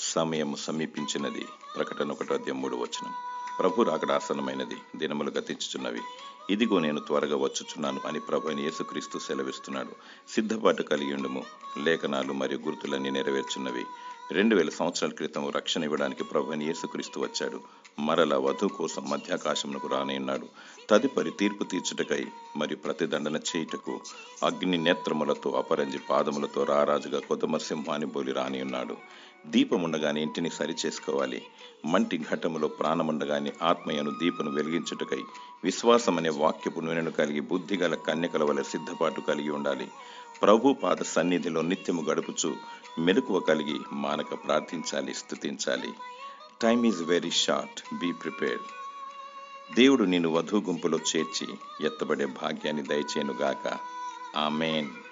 సమయం సమీపించినది ప్రకటన ఒకటో అధ్యాయం మూడు వచనం ప్రభు రాకడ ఆసనమైనది దినములు గతించుచున్నవి ఇదిగో నేను త్వరగా వచ్చుచున్నాను అని ప్రభు అయిన యేసుక్రీస్తు సెలవిస్తున్నాడు సిద్ధపాటు కలిగి ఉండము లేఖనాలు మరియు గుర్తులన్నీ నెరవేర్చున్నవి రెండు వేల సంవత్సరాల క్రితం రక్షణ ఇవ్వడానికి ప్రభు అయిన యేసుక్రీస్తు వచ్చాడు మరల వధువు కోసం మధ్యాకాశమునకు రానయ్యున్నాడు తదుపరి తీర్పు తీర్చుటకై మరియు ప్రతిదండన చేయుటకు అగ్ని నేత్రములతో అపరంజి పాదములతో రారాజుగా కొదమ సింహాన్ని బోలి రానియున్నాడు దీపముండగానే ఇంటిని సరిచేసుకోవాలి మంటి ఘట్టములో ప్రాణముండగానే ఆత్మయను దీపను వెలిగించుటకై విశ్వాసం అనే వాక్యపు నూనెను కలిగి బుద్ధిగల కన్యకల వల్ల సిద్ధపాటు కలిగి ఉండాలి ప్రభు పాద సన్నిధిలో నిత్యము గడుపుచు మెలకువ కలిగి మానక ప్రార్థించాలి స్తుతించాలి time is very short be prepare దేవుడు నిన్ను వధు గుంపులో చేర్చి ఎత్తబడే భాగ్యాన్ని దయచేనుగాక ఆమెన్